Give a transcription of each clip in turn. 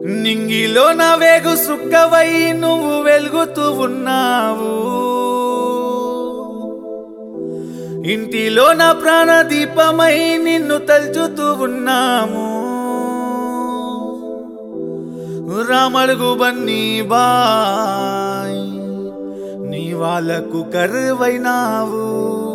నింగిలో నా వేగు సుక్కవై నువ్వు వెలుగుతూ ఉన్నావు ఇంటిలో నా ప్రాణ దీపమై నిన్ను తలుచుతూ ఉన్నాము రామడుగు బన్నీ బాయ్ నీ వాళ్ళకు కరువైనావు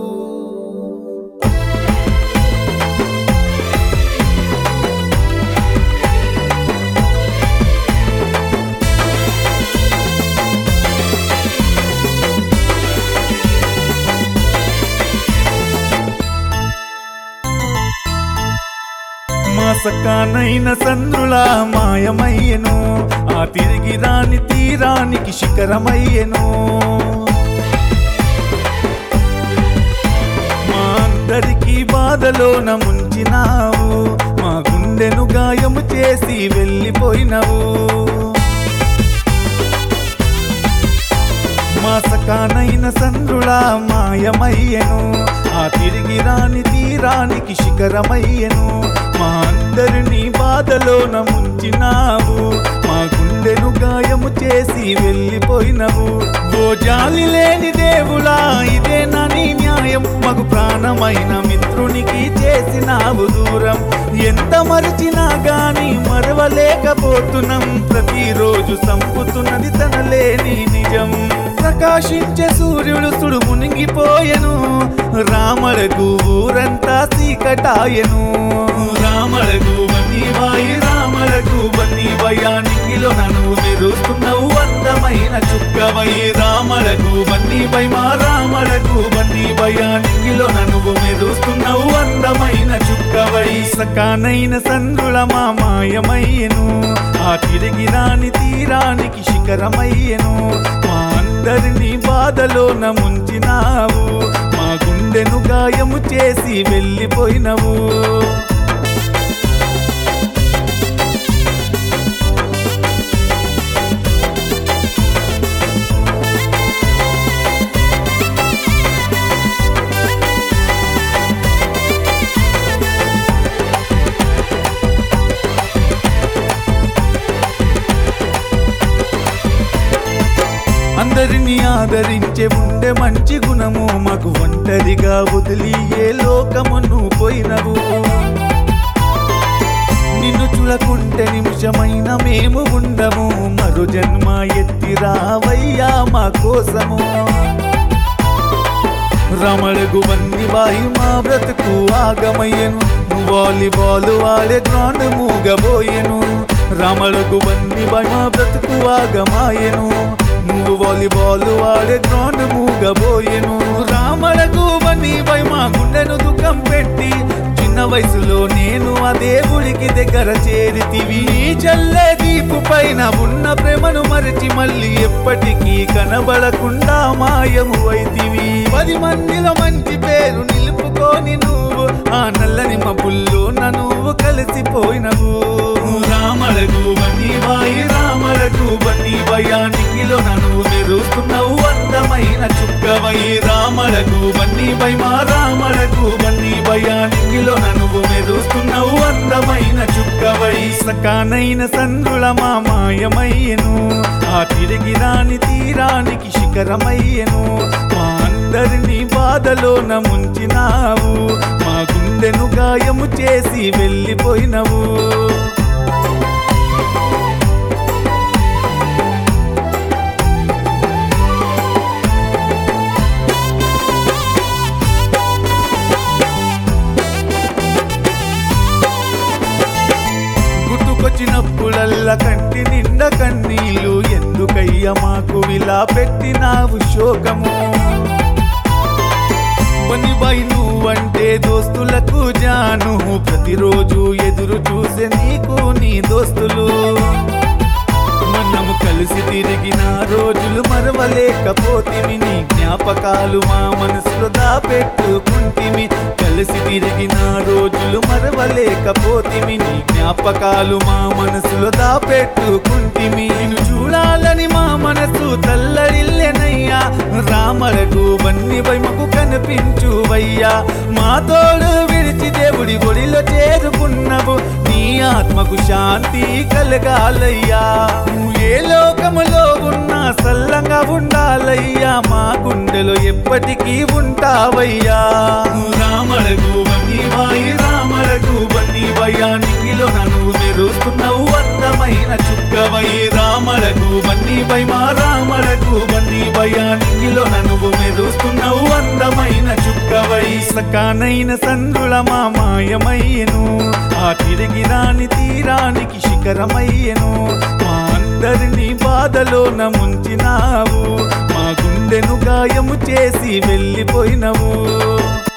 మాసకానైన సంద్రులా మాయమయ్యను ఆ తిరిగి రాని తీరానికి శిఖరమయ్యను మా అందరికీ బాధలోన ముంచినావు మా గుండెను గాయము చేసి వెళ్ళిపోయినవు మాసకానైన సంద్రుడా మాయమయ్యను ఆ తిరిగి రాని తీరానికి శిఖరమయ్యను మా అందరినీ బాధలోన ముంచినావు మా గుండెను గాయము చేసి వెళ్ళిపోయినవు ఓ జాలి లేని దేవుడా ఇదేనా నీ న్యాయం మగు ప్రాణమైన మిత్రునికి చేసినావు దూరం ఎంత మరిచినా గాని మరవలేకపోతున్నాం ప్రతిరోజు సంపుతున్నది తన లేని నిజం ప్రకాశించే సూర్యుడు సుడు మునిగిపోయెను రామడకు ఊరంతా చీకటాయను రామడకు బన్నీవాయి రామడకు బన్నీవయానికిలో నన్ను మెరుస్తున్నావు అందమైన చుక్కవై రామడకు బన్నీవై మా రామడకు బన్నీవయానికిలో నన్ను మెరుస్తున్నావు అందమైన చుక్కవై సకానైన సంద్రుల మా మాయమయ్యను ఆ తిరిగి రాని తీరానికి శిఖరమయ్యను మా అందరినీ బాధలోన ముంచినావు మా గుండెను గాయము చేసి వెళ్ళిపోయినవు అందరినీ ఆదరించే ఉండే మంచి గుణము మాకు ఒంటరిగా వదిలి ఏ లోకమును పోయినవు నిన్ను చూడకుంటే నిమిషమైన మేము ఉండము మరో జన్మ ఎత్తి రావయ్యా మా కోసము రమణగు వన్ని వాయి మా బ్రతుకు ఆగమయ్యను వాలీబాల్ ఆడే గ్రౌండ్ మూగబోయెను రమణగు వన్ని వాయి మా బ్రతుకు ఆగమాయెను నువ్వు వాలీబాల్ ఆడే గ్రౌండ్ మూగబోయెను రామడకు వన్ని వాయి మా గుండెను దుఃఖం పెట్టి చిన్న వయసులో నేను ఆ దేవుడికి దగ్గర చేరితివి నీ చల్లే దీపు పైన ఉన్న ప్రేమను మరచి మళ్ళీ ఎప్పటికీ కనబడకుండా మాయము వైతివి పది మందిలో మంచి పేరు నిలుపుకొని నువ్వు ఆ నల్లని మబ్బుల్లో నువ్వు కలిసిపోయినవు రామలకు బన్నీ బాయి రామలకు బన్నీ భయానికిలో నన్ను మెరుస్తున్నావు అందమైన చుక్కవై రామలకు బన్నీ బై మా రామలకు బన్నీ భయానికిలో నన్ను మెరుస్తున్నావు అందమైన చుక్కవై సకానైన సందుల మా మాయమయ్యను ఆ తిరిగి రాని తీరానికి శిఖరమయ్యను మా అందరినీ బాధలోన ముంచినావు మా గుండెను గాయము చేసి వెళ్ళిపోయినవు గుర్తుకొచ్చినప్పుడల్లా కంటి నిండా కన్నీళ్ళు ఎందుకయ్య మాకు ఇలా పెట్టినావు శోకము పని బై నువ్వంటే దోస్తులకు జాను ప్రతిరోజు ఎదురు చూసే నీకు నీ దోస్తులు మనము కలిసి తిరిగిన రోజులు మరవలేకపోతిమి నీ జ్ఞాపకాలు మా మనసులో దాపెట్టుకుంటిమి కలిసి తిరిగిన రోజులు మరవలేకపోతిమి నీ జ్ఞాపకాలు మా మనసులో దాపెట్టుకుంటిమి నిన్ను చూడాలని మా మనసు తల్లడిల్లెనయ్యా రామరకు వన్ని వైమకు కనిపించువయ్యా మా తోడు విడిచి దేవుడి గుడిలో చేరుకున్నవు నీ ఆత్మకు శాంతి కలగాలయ్యా నువ్వు ఏ లోకములో ఉన్నా సల్లంగా ఉండాలయ్యా మా గుండెలో ఎప్పటికీ ఉంటావయ్యా రామలకు బన్నీవాయి రామలకు బన్నీవయ్యా నింగిలో నన్ను మెరుస్తున్నావు అందమైన చుక్కవై రామలకు బన్నీవై మా రామలకు బన్నీవయ్యా నింగిలో నన్ను మెరుస్తున్నావు అందమైన చుక్కవై సకానైన సందుల మా మాయమయ్యను ఆ తిరిగి రాని తీరానికి శిఖరమయ్యను మా అందరినీ బాధలోన ముంచినావు మా గుండెను గాయము చేసి వెళ్ళిపోయినవు